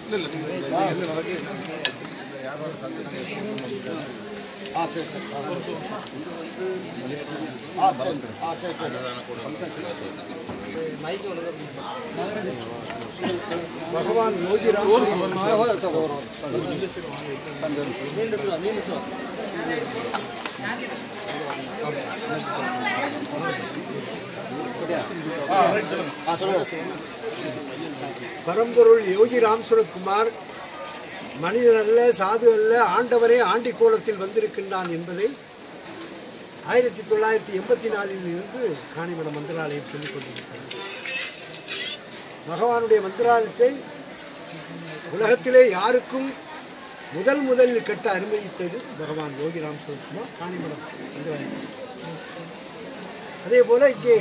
ஆ சரி சரி ஆ, ஆ சரி ஆ சரி சரி பகவான் யோகிராம் நீண்ட சிவா நீண்ட சிவா ஆ ரைட் சொல்லுங்க ஆ சொல்லுங்க பரம்பொருள் யோகி ராம் சுரத்குமார் மனிதன் அல்ல சாது அல்ல ஆண்டவரே ஆண்டி கோலத்தில் வந்திருக்கின்றான் என்பதை ஆயிரத்தி தொள்ளாயிரத்தி எண்பத்தி நாலில் இருந்து காணிமட மந்திராலயம் சொல்லிக் கொண்டிருக்கிறது பகவானுடைய மந்திராலயத்தை உலகத்திலே யாருக்கும் முதல் முதலில் கட்ட அனுமதித்தது பகவான் யோகிராம் சுரத்குமார் காணிமடம் மந்திராலயம் அதே போல இங்கே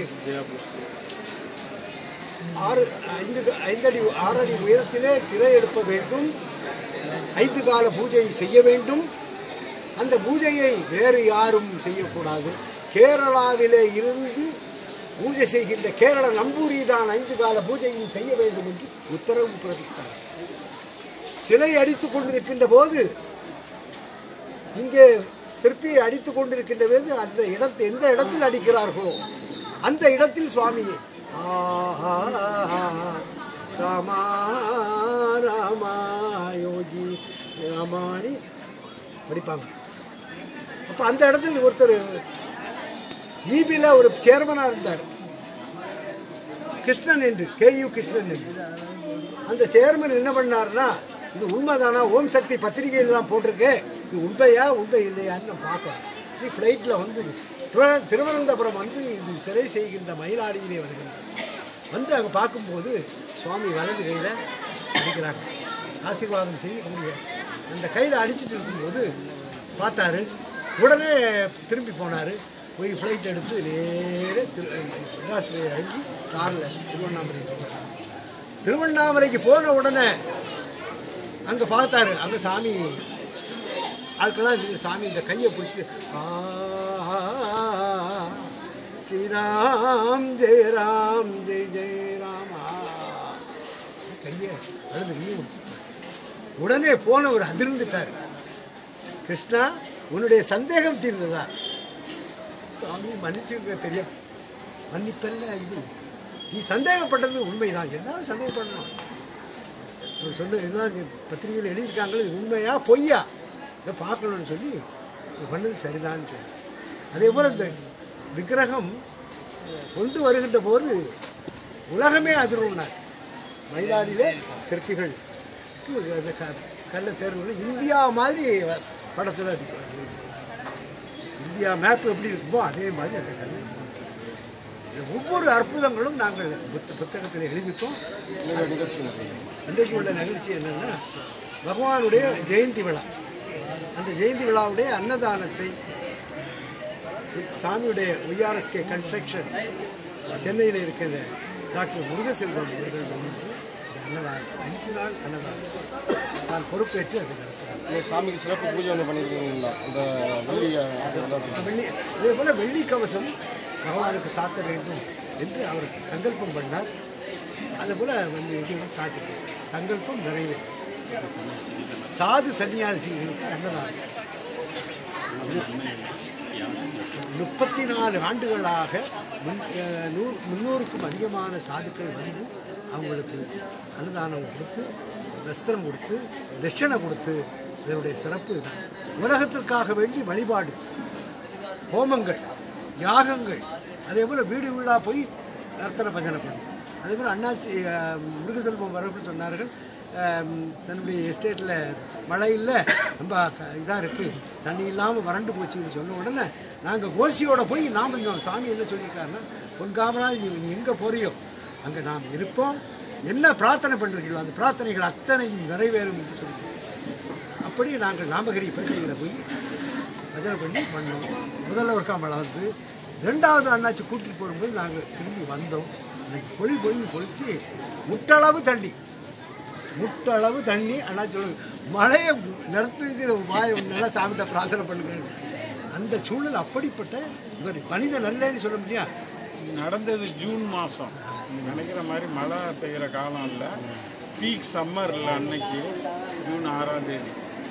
ஆறு ஐந்து ஐந்தடி ஆறடி உயரத்திலே சிலை எழுப்ப வேண்டும் ஐந்து கால பூஜை செய்ய வேண்டும் அந்த பூஜையை வேறு யாரும் செய்யக்கூடாது கேரளாவிலே இருந்து பூஜை செய்கின்ற கேரள நம்பூரி தான் ஐந்து கால பூஜையும் செய்ய வேண்டும் என்று உத்தரவு பிறப்பித்தார் சிலை அடித்துக் கொண்டிருக்கின்ற போது இங்கே சிற்பியை அடித்துக் கொண்டிருக்கின்ற போது அந்த இடத்தை எந்த இடத்தில் அடிக்கிறார்களோ அந்த இடத்தில் சுவாமி ஆஹா ராமா ராமா யோகி ராமாணி படிப்பாங்க அப்போ அந்த இடத்துல ஒருத்தர் ஈபியில் ஒரு சேர்மனாக இருந்தார் கிருஷ்ணன் என்று கேயு கிருஷ்ணன் என்று அந்த சேர்மன் என்ன பண்ணாருன்னா இது உண்மைதானா ஓம் சக்தி பத்திரிகையிலாம் போட்டிருக்கு இது உண்மையா உண்மை இல்லையான்னு நான் பார்க்கேன் இது ஃப்ளைட்டில் வந்து திரு- திருவனந்தபுரம் வந்து இது சிலை செய்கின்ற மயிலாடியிலே வருகின்றார் வந்து அங்கே பார்க்கும்போது சுவாமி வலது கையில் அடிக்கிறாங்க ஆசீர்வாதம் செய்யக்கூடிய அந்த கையில் அடிச்சிட்டு இருக்கும்போது பார்த்தாரு உடனே திரும்பி போனார் போய் ஃப்ளைட் எடுத்து நேரே திரு மெட்ராஸில் இறங்கி காரில் திருவண்ணாமலை போனார் திருவண்ணாமலைக்கு போன உடனே அங்கே பார்த்தாரு அங்கே சாமி ஆட்கள்லாம் இது சாமி இந்த கையை பிடிச்சி ஆ ஸ்ரீராம் ஜெய ராம் ஜெய ஜெய ராமா கையை அழுது கையை பிடிச்சி உடனே போனவர் அதிர்ந்துட்டார் கிருஷ்ணா உன்னுடைய சந்தேகம் தீர்ந்ததா சாமி மன்னிச்சுங்க தெரியும் மன்னிப்பல்ல இது நீ சந்தேகப்பட்டது உண்மைதான் எல்லாரும் சந்தேகப்படணும் அவர் சொன்ன இதுதான் இங்க பத்திரிகையில் எழுதியிருக்காங்களே இது உண்மையா பொய்யா இதை பார்க்கணும்னு சொல்லி இது பண்ணது சரிதான்னு சொல்லி அதே போல் இந்த விக்கிரகம் கொண்டு வருகின்ற போது உலகமே அதிர்வுனார் மயிலாடியிலே சிற்பிகள் அந்த க கல்ல தேர்வு இந்தியா மாதிரி படத்தில் இந்தியா மேப் எப்படி இருக்குமோ அதே மாதிரி அந்த கல் இந்த ஒவ்வொரு அற்புதங்களும் நாங்கள் புத்த புத்தகத்தில் எழுதிட்டோம் இன்றைக்கு உள்ள நிகழ்ச்சி என்னன்னா பகவானுடைய ஜெயந்தி விழா அந்த ஜெயந்தி விழாவுடைய அன்னதானத்தை சாமியுடைய ஒய்ஆர்எஸ்கே கன்ஸ்ட்ரக்ஷன் சென்னையில் இருக்கிற டாக்டர் முருகசெல்வம் அவர்கள் வந்து இந்த அன்னதானம் அஞ்சு நாள் அன்னதானம் நான் பொறுப்பேற்று அது நடத்துகிறேன் சாமிக்கு சிறப்பு பூஜை ஒன்று பண்ணியிருக்கீங்களா இந்த வெள்ளி வெள்ளி அதே போல் வெள்ளி கவசம் பகவானுக்கு சாத்த வேண்டும் என்று அவர் சங்கல்பம் பண்ணார் அதே போல் வந்து இது சாத்திட்டு சங்கல்பம் நிறைவே சாது சன்னியாசிகளுக்கு அன்னதானம் முப்பத்தி நாலு ஆண்டுகளாக முன் அஹ், நூறு முன்னூறுக்கும் அதிகமான சாதுக்கள் வந்து அவங்களுக்கு அன்னதானம் கொடுத்து வஸ்திரம் கொடுத்து தட்சணை கொடுத்து இதனுடைய சிறப்பு இதுதான். உலகத்திற்காக வேண்டி வழிபாடு ஹோமங்கள் யாகங்கள் அதே போல் வீடு வீடாக போய் நர்த்தன பஜனை பண்ணும் அதே போல் அண்ணாச்சி அஹ், முருகசெல்வம் வரர்கள் சொன்னார்கள் அஹ், தன்னுடைய எஸ்டேட்டில் மழை இல்லை ரொம்ப இதாக இருக்குது தண்ணி இல்லாமல் வறண்டு போச்சுன்னு சொன்ன உடனே நாங்கள் கோஷ்டியோட போய் நாம் பண்ணோம் சாமி என்ன சொல்லியிருக்காருன்னா பொன்காமலா நீ நீ எங்கே போறியோ அங்கே நாம் இருப்போம் என்ன பிரார்த்தனை பண்ணுறீங்களோ அந்த பிரார்த்தனைகள் அத்தனையும் நிறைவேறும் என்று சொல்லி அப்படி நாங்கள் நாமகிரி பேட்டையில் போய் பஜனை பண்ணி பண்ணோம் முதல்ல ஒரு காமலை வந்து ரெண்டாவது அண்ணாச்சி கூட்டிட்டு போகும்போது நாங்கள் திரும்பி வந்தோம் அன்னைக்கு பொழி பொழி பொழிச்சு முட்டளவு தண்ணி முட்டளவு தண்ணி அண்ணாச்சி சொல்லுங்க மழையை நிறுத்துக்கிற வாய் நல்லா சாமிகிட்ட பிரார்த்தனை பண்ணுங்க அந்த சூழல் அப்படிப்பட்ட இவர் மனிதன் நல்லன்னு சொல்ல முடியாது நடந்தது ஜூன் மாதம் நினைக்கிற மாதிரி மழை பெய்கிற காலம் இல்லை பீக் சம்மரில் அன்னைக்கு ஜூன் ஆறாம் தேதி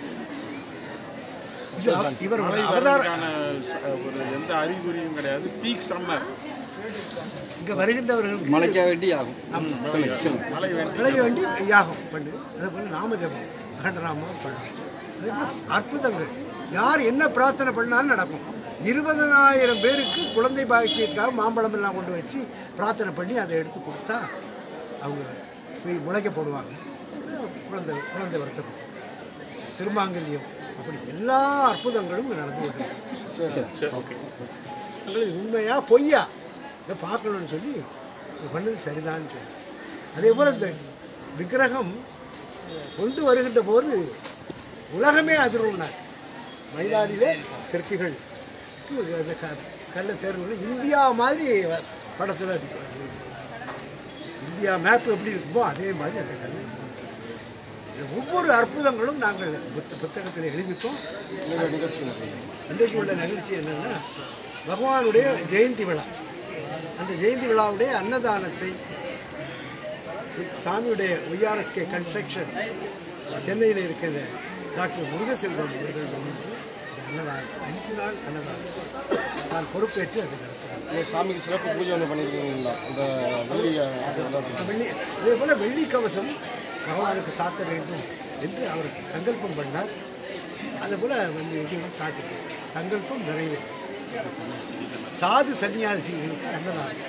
இது அவ- இவர் மழை அவதார வர்றதுக்கான ச- ஒரு எந்த அறிகுறியும் கிடையாது பீக் சம்மர் இங்க வருகின்றவர்களுக்கு மழைக்கா வேண்டி ஆகும் மழை வேண்டி விளைய வேண்டி யாகம் பண்ணு அதே போல நாம ஜபம் அகண்டராமம் பண்ணு அதே போல அற்புதங்கள் யார் என்ன பிரார்த்தனை பண்ணாலும் நடக்கும் இருபதனாயிரம் பேருக்கு குழந்தை பாக்கியத்துக்காக மாம்பழம் எல்லாம் கொண்டு வச்சு பிரார்த்தனை பண்ணி அதை எடுத்து கொடுத்தா அவங்க போய் முளைக்க போடுவாங்க குழந்தை குழந்தை வருத்தம் திருமாங்கல்யம் அப்படி எல்லா அற்புதங்களும் இங்க நடந்து கொண்டிருக்கு அல்லது இது உண்மையா பொய்யா இதை பார்க்கணும்னு சொல்லி இது பண்ணது சரிதான்னு சொல்லி அதே போல் இந்த விக்கிரகம் கொண்டு வருகின்ற போது உலகமே அதிர்வுனார் மயிலாடியிலே சிற்பிகள் அந்த க கல்லை தேர்வு இந்தியா மாதிரி படத்தில் இந்தியா மேப் எப்படி இருக்குமோ அதே மாதிரி அந்த கல் இந்த ஒவ்வொரு அற்புதங்களும் நாங்கள் புத்த புத்தகத்தில் எழுதிப்போம் இன்றைக்கு உள்ள நிகழ்ச்சி என்னன்னா பகவானுடைய ஜெயந்தி விழா அந்த ஜெயந்தி விழாவுடைய அன்னதானத்தை சாமியுடைய ஒய்ஆர்எஸ்கே கன்ஸ்ட்ரக்ஷன் சென்னையில் இருக்கிற டாக்டர் முருகசெல்வம் அவர்கள் வந்து இந்த அன்னதானம் அஞ்சு நாள் அன்னதானம் நான் பொறுப்பேற்று அது நடத்துகிறேன் இந்த சாமிக்கு சிறப்பு பூஜை ஒன்று பண்ணியிருக்கீங்களா இந்த வெள்ளி அஹ், வெள்ளி இதே போல வெள்ளி கவசம் பகவானுக்கு சாத்த வேண்டும் என்று அவர் சங்கல்பம் பண்ணார் அதே போல வந்து எதுவும் சாத்திட்டு சங்கல்பம் நிறைவே சாது சன்னியாசிகளுக்கு அன்னதானம்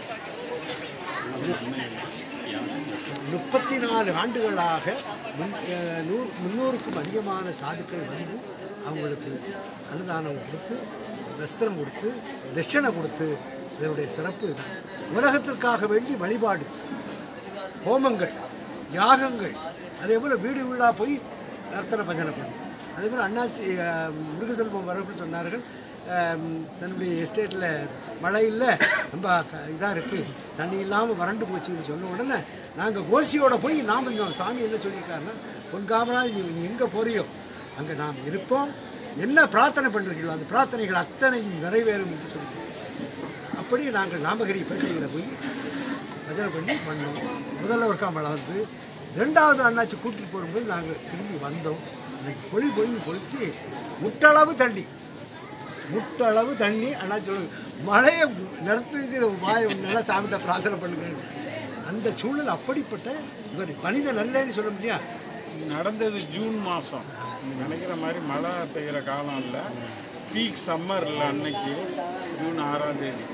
முப்பத்தி நாலு ஆண்டுகளாக முன்- அஹ், நூறு முன்னூறுக்கும் அதிகமான சாதுக்கள் வந்து அவங்களுக்கு அன்னதானம் கொடுத்து வஸ்திரம் கொடுத்து தட்சணை கொடுத்து இதனுடைய சிறப்பு இதுதான் உலகத்திற்காக வேண்டி வழிபாடு ஹோமங்கள் யாகங்கள் அதே போல் வீடு வீடாக போய் நர்த்தன பஜனை பண்ணும் அதே போல் அண்ணாச்சி அஹ், முருகசெல்வம் வரப்பு சொன்னார்கள் அஹ், தன்னுடைய எஸ்டேட்டில் மழை இல்லை ரொம்ப இதாக இருக்குது தண்ணி இல்லாமல் வறண்டு போச்சுன்னு சொன்ன உடனே நாங்கள் கோஷ்டியோட போய் நாம் இன்னும் சாமி என்ன சொல்லியிருக்காருன்னா பொன்காமலா நீ நீ எங்கே போறியோ அங்கே நாம் இருப்போம் என்ன பிரார்த்தனை பண்ணுறீங்களோ அந்த பிரார்த்தனைகள் அத்தனையும் நிறைவேறும் என்று சொல்லி அப்படி நாங்கள் நாமகிரி பேட்டையில் போய் பஜனை பண்ணி பண்ணோம் முதல்ல ஒரு காமலை வந்து ரெண்டாவது அண்ணாச்சி கூட்டிட்டு போகும்போது நாங்கள் திரும்பி வந்தோம் அன்னைக்கு பொழி பொழி பொழிச்சு முட்டளவு தண்ணி முட்டளவு தண்ணி அண்ணாச்சி சொல்லுங்க மழையை நிறுத்துக்கிற வாய நல்லா சாமிகிட்ட பிரார்த்தனை பண்ணுங்க அந்த சூழல் அப்படிப்பட்ட இவர் மனித நல்லன்னு சொல்ல முடியா நடந்தது ஜூன் மாதம் நினைக்கிற மாதிரி மழை பெய்கிற காலம் இல்லை பீக் சம்மரில் அன்னைக்கு ஜூன் ஆறாம் தேதி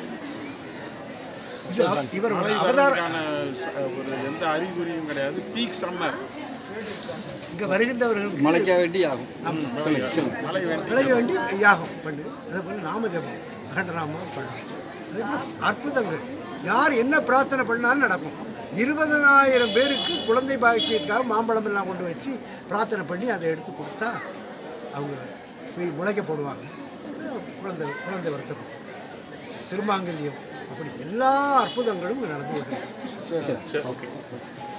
இது அவ- இவர் மழை அவதார வர்றதுக்கான ச- ஒரு எந்த அறிகுறியும் கிடையாது பீக் சம்மர் இங்கே வருகின்றவர்களுக்கு மழைக்கா வேண்டி ஆகும் மழை வேண்டி விளைய வேண்டி யாகம் பண்ணு அதே போல நாம ஜபம் அகண்டராமம் பண்ணு அதே போல அற்புதங்கள் யார் என்ன பிரார்த்தனை பண்ணாலும் நடக்கும் இருபதனாயிரம் பேருக்கு குழந்தை பாக்கியத்துக்காக மாம்பழம் எல்லாம் கொண்டு வச்சு பிரார்த்தனை பண்ணி அதை எடுத்து கொடுத்தா அவங்க போய் முளைக்க போடுவாங்க குழந்தை குழந்தை வருத்தம் திருமாங்கல்யம் அப்படி எல்லா அற்புதங்களும் இங்க நடந்து கொண்டிருக்கு ஓகே